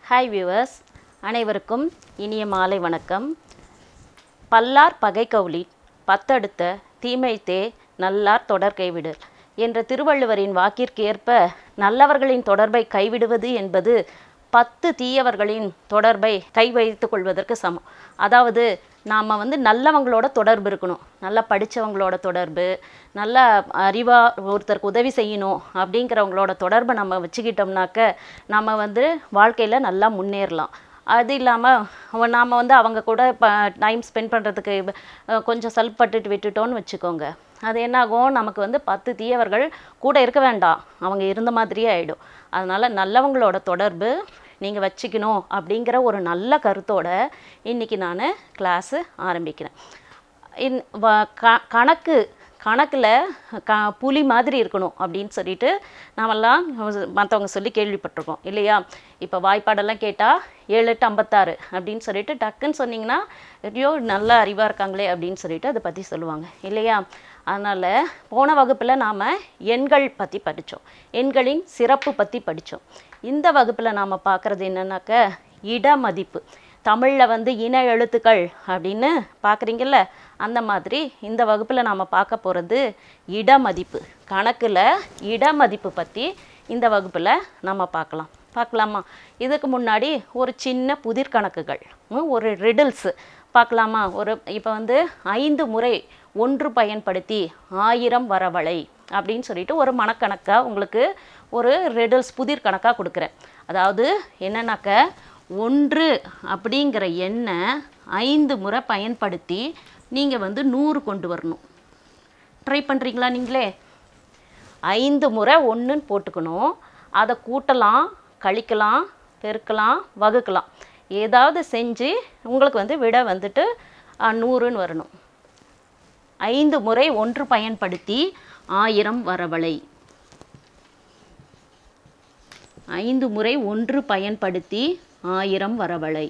Hi viewers அனைவருக்கும் இனிய மாலை வணக்கம் பல்லார் பகை கவுளி பத்தடுத்த தீமைத்தே நல்லார் தொடர் கைவிடு என்ற திருவள்ளுவரின் வாக்கிற்கு ஏற்ப நல்லவர்களின் தொடர்பை கைவிடுவது என்பது பத்து தீயவர்களின் தொடர்பை கை வைத்து கொள்வதற்கு சமம் அதாவது நாம் வந்து நல்லவங்களோட தொடர்பு இருக்கணும் நல்லா படித்தவங்களோட தொடர்பு நல்ல அறிவாக ஒருத்தருக்கு உதவி செய்யணும் அப்படிங்கிறவங்களோட தொடர்பை நம்ம வச்சுக்கிட்டோம்னாக்க நம்ம வந்து வாழ்க்கையில் நல்லா முன்னேறலாம் அது இல்லாமல் நாம் வந்து அவங்க கூட இப்போ டைம் ஸ்பெண்ட் பண்ணுறதுக்கு கொஞ்சம் சல்பட்டுட்டு விட்டுட்டோன்னு வச்சுக்கோங்க அது என்னாகும் நமக்கு வந்து பத்து தீயவர்கள் கூட இருக்க வேண்டாம் அவங்க இருந்த மாதிரியே ஆகிடும் அதனால் நல்லவங்களோட தொடர்பு நீங்கள் வச்சுக்கணும் அப்படிங்கிற ஒரு நல்ல கருத்தோட இன்றைக்கி நான் கிளாஸு ஆரம்பிக்கிறேன் இன் வ- க கணக்கு கணக்கில் க புலி மாதிரி இருக்கணும் அப்படின்னு சொல்லிட்டு நாமெல்லாம் மற்றவங்க சொல்லி கேள்விப்பட்டிருக்கோம் இல்லையா இப்போ வாய்ப்பாடெல்லாம் கேட்டால் ஏழு எட்டு ஐம்பத்தாறு அப்படின்னு சொல்லிட்டு டக்குன்னு சொன்னீங்கன்னா ஐயோ நல்ல அறிவாக இருக்காங்களே அப்படின்னு சொல்லிட்டு அதை பற்றி சொல்லுவாங்க இல்லையா அதனால் போன வகுப்பில் நாம் எண்கள் பற்றி படித்தோம் எண்களின் சிறப்பு பற்றி படித்தோம் இந்த வகுப்பில் நாம் பார்க்குறது என்னன்னாக்க இட மதிப்பு தமிழில் வந்து இன எழுத்துக்கள் அப்படின்னு பார்க்குறீங்கல்ல அந்த மாதிரி இந்த வகுப்பில் நாம் பார்க்க போகிறது இட மதிப்பு கணக்கில் இட மதிப்பு பற்றி இந்த வகுப்பில் நம்ம பார்க்கலாம் பார்க்கலாமா இதுக்கு முன்னாடி ஒரு சின்ன புதிர் கணக்குகள் ம், ஒரு ரிடில்ஸு பார்க்கலாமா ஒரு இப்போ வந்து ஐந்து முறை ஒன்று பயன்படுத்தி ஆயிரம் வரவழை அப்படின்னு சொல்லிட்டு ஒரு மனக்கணக்காக உங்களுக்கு ஒரு ரிடில்ஸ் புதிர் கணக்காக கொடுக்குறேன் அதாவது என்னன்னாக்க ஒன்று அப்படிங்கிற எண்ணை ஐந்து முறை பயன்படுத்தி நீங்கள் வந்து நூறு கொண்டு வரணும் ட்ரை பண்ணுறீங்களா நீங்களே ஐந்து முறை ஒன்றுன்னு போட்டுக்கணும் அதை கூட்டலாம் கழிக்கலாம் பெருக்கலாம் வகுக்கலாம் ஏதாவது செஞ்சு உங்களுக்கு வந்து விட வந்துட்டு அஹ், நூறுன்னு வரணும் ஐந்து முறை ஒன்று பயன்படுத்தி ஆயிரம் வரவழை ஐந்து முறை ஒன்று பயன்படுத்தி ஆயிரம் வரவழை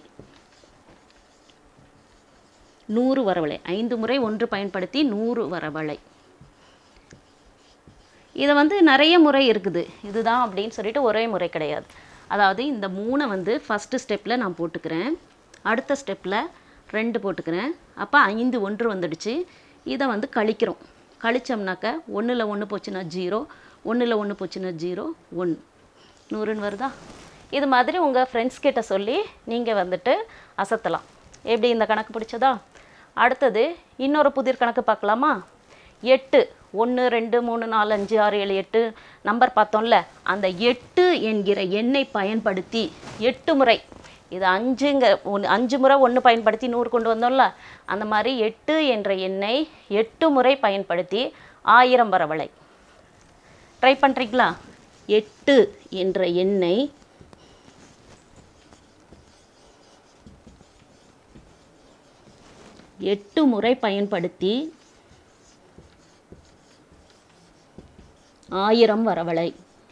நூறு வரவழை ஐந்து முறை ஒன்று பயன்படுத்தி நூறு வரவழை இது வந்து நிறைய முறை இருக்குது இதுதான் அப்படின்னு சொல்லிட்டு ஒரே முறை கிடையாது அதாவது இந்த மூணை வந்து ஃபஸ்ட்டு ஸ்டெப்பில் நான் போட்டுக்கிறேன் அடுத்த ஸ்டெப்பில் ரெண்டு போட்டுக்கிறேன் அப்போ ஐந்து ஒன்று வந்துடுச்சு இதை வந்து கழிக்கிறோம் கழிச்சோம்னாக்க ஒன்றில் ஒன்று போச்சுன்னா ஜீரோ ஒன்றில் ஒன்று போச்சுன்னா ஜீரோ ஒன்று நூறுன்னு வருதா இது மாதிரி உங்கள் ஃப்ரெண்ட்ஸ் கிட்ட சொல்லி நீங்கள் வந்துட்டு அசத்தலாம் எப்படி இந்த கணக்கு பிடிச்சதா அடுத்தது இன்னொரு புதிர் கணக்கு பார்க்கலாமா எட்டு ஒன்று ரெண்டு மூணு நாலு அஞ்சு ஆறு ஏழு எட்டு நம்பர் பார்த்தோம்ல அந்த எட்டு என்கிற எண்ணை பயன்படுத்தி எட்டு முறை இது அஞ்சுங்க ஒன்று அஞ்சு முறை ஒன்று பயன்படுத்தி நூறு கொண்டு வந்தோம்ல அந்த மாதிரி எட்டு என்ற எண்ணை எட்டு முறை பயன்படுத்தி ஆயிரம் வரவழை ட்ரை பண்ணுறீங்களா எட்டு என்ற எண்ணை எட்டு முறை பயன்படுத்தி ஆயிரம் வரவழை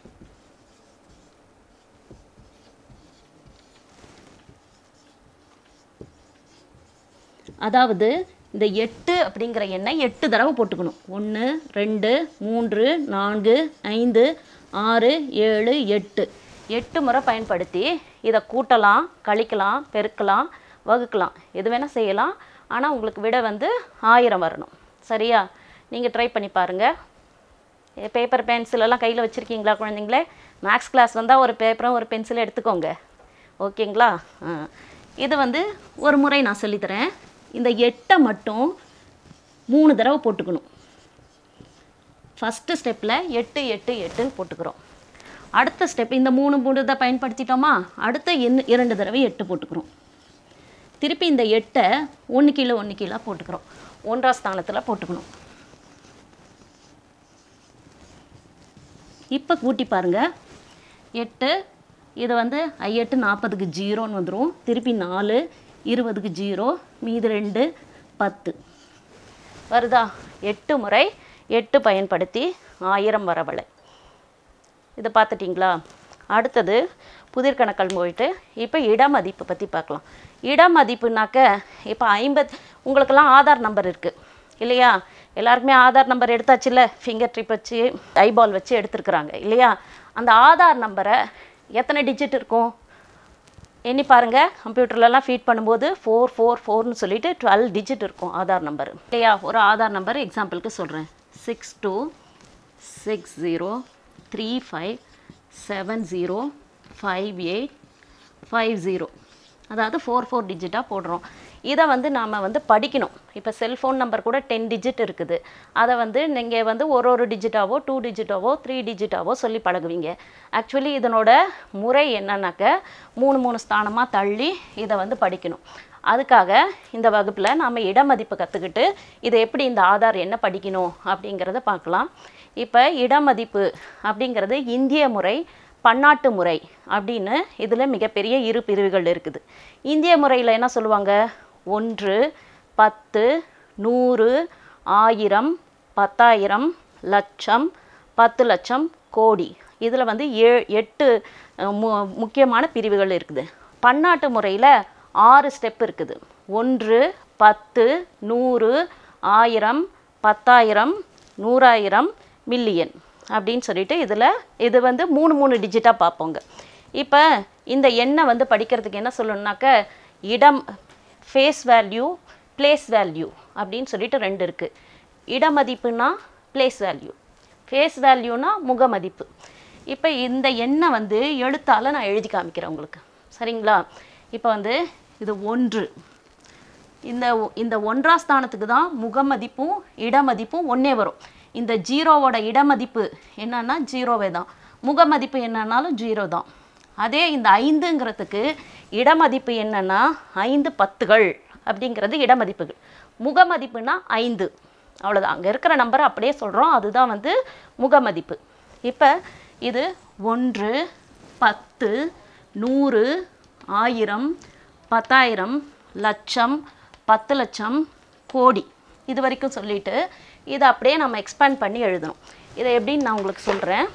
அதாவது இந்த எட்டு அப்படிங்கிற எண்ணை எட்டு தடவை போட்டுக்கணும் ஒன்று ரெண்டு மூன்று நான்கு ஐந்து ஆறு ஏழு எட்டு எட்டு முறை பயன்படுத்தி இதை கூட்டலாம் கழிக்கலாம் பெருக்கலாம் வகுக்கலாம் எது வேணால் செய்யலாம் ஆனால் உங்களுக்கு விட வந்து ஆயிரம் வரணும் சரியா நீங்கள் ட்ரை பண்ணி பாருங்கள் பேப்பர் பென்சில் எல்லாம் கையில் வச்சுருக்கீங்களா குழந்தைங்களே மேக்ஸ் கிளாஸ் வந்தால் ஒரு பேப்பரும் ஒரு பென்சிலும் எடுத்துக்கோங்க ஓகேங்களா ஆ. இது வந்து ஒரு முறை நான் சொல்லித்தரேன் இந்த எட்டை மட்டும் மூணு தடவை போட்டுக்கணும் ஃபஸ்ட்டு ஸ்டெப்பில் எட்டு எட்டு எட்டுன்னு போட்டுக்கிறோம் அடுத்த ஸ்டெப் இந்த மூணு மூணு இதை பயன்படுத்திட்டோமா அடுத்த இன்னும் இரண்டு தடவை எட்டு போட்டுக்கிறோம் திருப்பி இந்த எட்டை ஒன்று கீழே ஒன்று கீழே போட்டுக்கிறோம் ஒன்றாம் ஸ்தானத்தில் போட்டுக்கணும் இப்போ கூட்டி பாருங்க எட்டு இது வந்து ஐஎட்டு நாற்பதுக்கு ஜீரோன்னு வந்துடும் திருப்பி நாலு இருபதுக்கு ஜீரோ மீதி ரெண்டு பத்து வருதா எட்டு முறை எட்டு பயன்படுத்தி ஆயிரம் வரவழை இதை பார்த்துட்டிங்களா அடுத்தது புதிர் கணக்கல் போயிட்டு இப்போ இடமதிப்பு பற்றி பார்க்கலாம் இடமதிப்புனாக்க இப்போ ஐம்பத் உங்களுக்கெல்லாம் ஆதார் நம்பர் இருக்குது இல்லையா எல்லாருக்குமே ஆதார் நம்பர் எடுத்தாச்சுல்ல ஃபிங்கர் ட்ரிப் வச்சு ஐபால் வச்சு எடுத்துருக்குறாங்க இல்லையா அந்த ஆதார் நம்பரை எத்தனை டிஜிட் இருக்கும் எண்ணி பாருங்கள் கம்ப்யூட்டர்லலாம் ஃபீட் பண்ணும்போது ஃபோர் ஃபோர் ஃபோர்னு சொல்லிட்டு டுவெல் டிஜிட் இருக்கும் ஆதார் நம்பர் இல்லையா ஒரு ஆதார் நம்பர் எக்ஸாம்பிளுக்கு சொல்கிறேன் six two six zero three five seven zero five eight five zero அதாவது ஃபோர் ஃபோர் டிஜிட்டாக போடுறோம் இதை வந்து நாம் வந்து படிக்கணும் இப்போ செல்ஃபோன் நம்பர் கூட டென் டிஜிட் இருக்குது அதை வந்து நீங்கள் வந்து ஒரு ஒரு டிஜிட்டாவோ டூ டிஜிட்டாவோ த்ரீ டிஜிட்டாவோ சொல்லி பழகுவீங்க ஆக்சுவலி இதனோட முறை என்னன்னாக்க மூணு மூணு ஸ்தானமாக தள்ளி இதை வந்து படிக்கணும் அதுக்காக இந்த வகுப்பில் நாம் இடமதிப்பு கற்றுக்கிட்டு இதை எப்படி இந்த ஆதார் என்ன படிக்கணும் அப்படிங்கிறத பார்க்கலாம் இப்போ இடமதிப்பு அப்படிங்கிறது இந்திய முறை பன்னாட்டு முறை அப்படின்னு இதில் மிகப்பெரிய இரு பிரிவுகள் இருக்குது இந்திய முறையில் என்ன சொல்லுவாங்க ஒன்று பத்து நூறு ஆயிரம் பத்தாயிரம் லட்சம் பத்து லட்சம் கோடி இதில் வந்து ஏ எட்டு அஹ், மு முக்கியமான பிரிவுகள் இருக்குது பன்னாட்டு முறையில் ஆறு ஸ்டெப் இருக்குது ஒன்று பத்து நூறு ஆயிரம் பத்தாயிரம் நூறாயிரம் மில்லியன் அப்படின்னு சொல்லிட்டு இதில் இது வந்து மூணு மூணு டிஜிட்டாக பார்ப்போங்க இப்போ இந்த எண்ணை வந்து படிக்கிறதுக்கு என்ன சொல்லணும்னாக்க இடம் ஃபேஸ் வேல்யூ பிளேஸ் வேல்யூ அப்படின்னு சொல்லிட்டு ரெண்டு இருக்குது இடமதிப்புனா பிளேஸ் வேல்யூ ஃபேஸ் வேல்யூனா முகமதிப்பு இப்போ இந்த எண்ணை வந்து எழுத்தால் நான் எழுதி காமிக்கிறேன் உங்களுக்கு சரிங்களா இப்போ வந்து இது ஒன்று இந்த ஒ- இந்த ஒன்றா ஸ்தானத்துக்கு தான் முகமதிப்பும் இடமதிப்பும் ஒன்றே வரும் இந்த ஜீரோவோட இடமதிப்பு என்னன்னா ஜீரோவே தான் முகமதிப்பு என்னன்னாலும் ஜீரோ தான் அதே இந்த ஐந்துங்கிறதுக்கு இடமதிப்பு என்னன்னா ஐந்து பத்துகள் அப்படிங்கிறது இடமதிப்புகள் முகமதிப்புனா ஐந்து அவ்வளோதான் அங்கே இருக்கிற நம்பரை அப்படியே சொல்கிறோம் அதுதான் வந்து முகமதிப்பு இப்போ இது ஒன்று பத்து நூறு ஆயிரம் பத்தாயிரம் லட்சம் பத்து லட்சம் கோடி இது வரைக்கும் சொல்லிட்டு இதை அப்படியே நம்ம எக்ஸ்பேண்ட் பண்ணி எழுதணும் இதை எப்படின்னு நான் உங்களுக்கு சொல்கிறேன்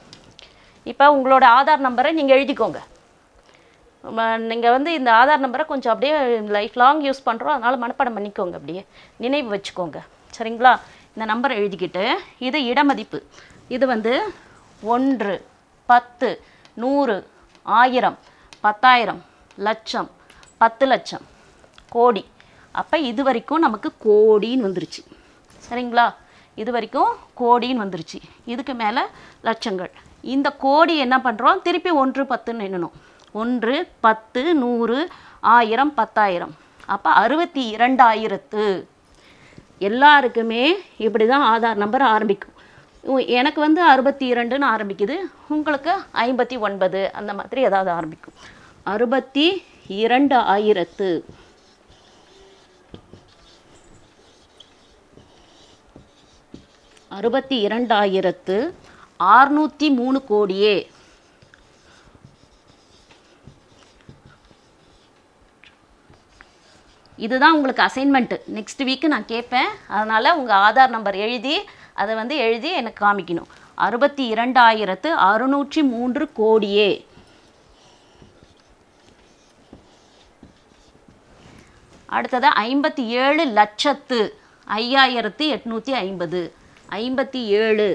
இப்போ உங்களோட ஆதார் நம்பரை நீங்கள் எழுதிக்கோங்க நீங்கள் வந்து இந்த ஆதார் நம்பரை கொஞ்சம் அப்படியே லைஃப் லாங் யூஸ் பண்ணுறோம் அதனால் மனப்பாடம் பண்ணிக்கோங்க அப்படியே நினைவு வச்சுக்கோங்க சரிங்களா இந்த நம்பரை எழுதிக்கிட்டு இது இடமதிப்பு இது வந்து ஒன்று பத்து நூறு ஆயிரம் பத்தாயிரம் லட்சம் பத்து லட்சம் கோடி அப்போ இது வரைக்கும் நமக்கு கோடின்னு வந்துருச்சு சரிங்களா இது வரைக்கும் கோடின்னு வந்துருச்சு இதுக்கு மேலே லட்சங்கள் இந்த கோடி என்ன பண்ணுறோம் திருப்பி ஒன்று பத்துன்னு எண்ணணும் ஒன்று பத்து நூறு ஆயிரம் பத்தாயிரம் அப்போ அறுபத்தி இரண்டாயிரத்து எல்லாருக்குமே இப்படி தான் ஆதார் நம்பர் ஆரம்பிக்கும் உ- எனக்கு வந்து அறுபத்தி இரண்டுன்னு ஆரம்பிக்குது உங்களுக்கு ஐம்பத்தி ஒன்பது அந்த மாதிரி ஏதாவது ஆரம்பிக்கும் அறுபத்தி இரண்டு ஆயிரத்து அறுபத்தி இரண்டாயிரத்து ஆறுநூற்றி மூணு கோடியே இதுதான் உங்களுக்கு அசைன்மெண்ட்டு நெக்ஸ்ட் வீக்கு நான் கேட்பேன் அதனால் உங்கள் ஆதார் நம்பர் எழுதி அதை வந்து எழுதி எனக்கு காமிக்கணும் அறுபத்தி இரண்டாயிரத்து அறுநூற்றி மூன்று கோடியே அடுத்தது ஐம்பத்தி ஏழு லட்சத்து ஐயாயிரத்து எட்நூற்றி ஐம்பது ஐம்பத்தி ஏழு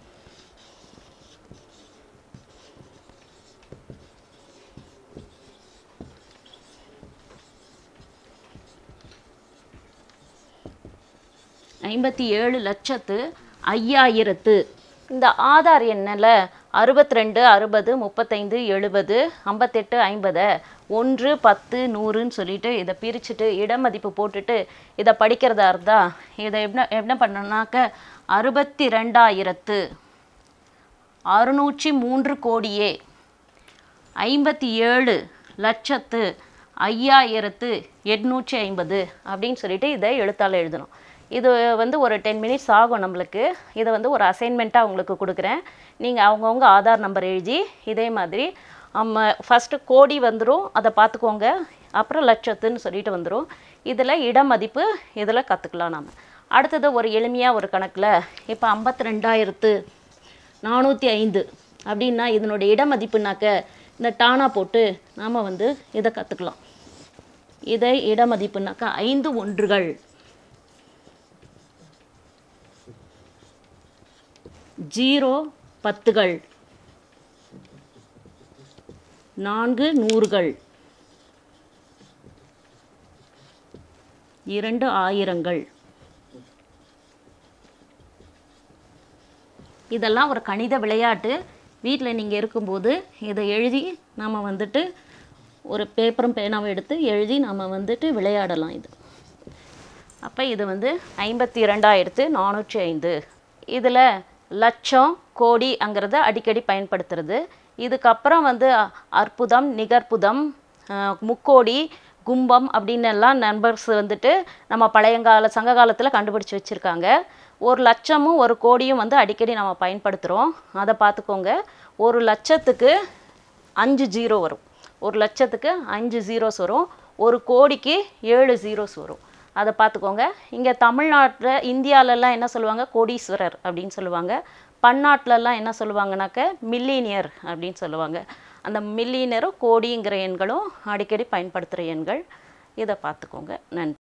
ஐம்பத்தி ஏழு லட்சத்து ஐயாயிரத்து இந்த ஆதார் எண்ணில் அறுபத்தி ரெண்டு அறுபது முப்பத்தைந்து எழுபது ஐம்பத்தெட்டு ஐம்பதை ஒன்று பத்து நூறுன்னு சொல்லிட்டு இதை பிரிச்சுட்டு இடமதிப்பு போட்டுட்டு இதை படிக்கிறதா இருந்தால் இதை என்ன என்ன பண்ணணும்னாக்க அறுபத்தி ரெண்டாயிரத்து அறுநூற்றி மூன்று கோடியே ஐம்பத்தி ஏழு லட்சத்து ஐயாயிரத்து எட்நூற்றி ஐம்பது அப்படின்னு சொல்லிட்டு இதை எழுத்தால் எழுதணும் இது வந்து ஒரு டென் மினிட்ஸ் ஆகும் நம்மளுக்கு இதை வந்து ஒரு அசைன்மெண்ட்டாக உங்களுக்கு கொடுக்குறேன் நீங்கள் அவங்கவுங்க ஆதார் நம்பர் எழுதி இதே மாதிரி நம்ம ஃபஸ்ட்டு கோடி வந்துடும் அதை பார்த்துக்கோங்க அப்புறம் லட்சத்துன்னு சொல்லிட்டு வந்துடும் இதில் இடமதிப்பு இதில் கற்றுக்கலாம் நாம் அடுத்தது ஒரு எளிமையாக ஒரு கணக்கில் இப்போ ஐம்பத்தி ரெண்டாயிரத்து நானூற்றி ஐந்து அப்படின்னா இதனுடைய இடமதிப்புனாக்க இந்த டானா போட்டு நாம் வந்து இதை கற்றுக்கலாம் இதை இடமதிப்புனாக்கா ஐந்து ஒன்றுகள் ஜீரோ பத்துகள் நான்கு நூறுகள் இரண்டு ஆயிரங்கள் இதெல்லாம் ஒரு கணித விளையாட்டு வீட்டில் நீங்கள் இருக்கும்போது இதை எழுதி நம்ம வந்துட்டு ஒரு பேப்பரும் பேனாவும் எடுத்து எழுதி நம்ம வந்துட்டு விளையாடலாம் இது அப்போ இது வந்து ஐம்பத்தி இரண்டாயிரத்து நானூற்றி ஐந்து இதில் லட்சம் கோடிங்கிறத அடிக்கடி பயன்படுத்துறது இதுக்கப்புறம் வந்து அ- அற்புதம் நிகர்புதம் அஹ், முக்கோடி கும்பம் அப்படின்னு எல்லாம் நம்பர்ஸ் வந்துட்டு நம்ம பழையங்கால சங்க காலத்தில் கண்டுபிடிச்சி வச்சுருக்காங்க ஒரு லட்சமும் ஒரு கோடியும் வந்து அடிக்கடி நம்ம பயன்படுத்துகிறோம் அதை பார்த்துக்கோங்க ஒரு லட்சத்துக்கு அஞ்சு ஜீரோ வரும் ஒரு லட்சத்துக்கு அஞ்சு ஜீரோஸ் வரும் ஒரு கோடிக்கு ஏழு ஜீரோஸ் வரும் அதை பார்த்துக்கோங்க இங்கே தமிழ்நாட்டில் இந்தியாலெல்லாம் என்ன சொல்லுவாங்க கோடீஸ்வரர் அப்படின்னு சொல்லுவாங்க பன்னாட்டிலலாம் என்ன சொல்லுவாங்கனாக்க மில்லினியர் அப்படின்னு சொல்லுவாங்க அந்த மில்லினியரும் கோடிங்கிற எண்களும் அடிக்கடி பயன்படுத்துகிற எண்கள் இதை பார்த்துக்கோங்க நன்றி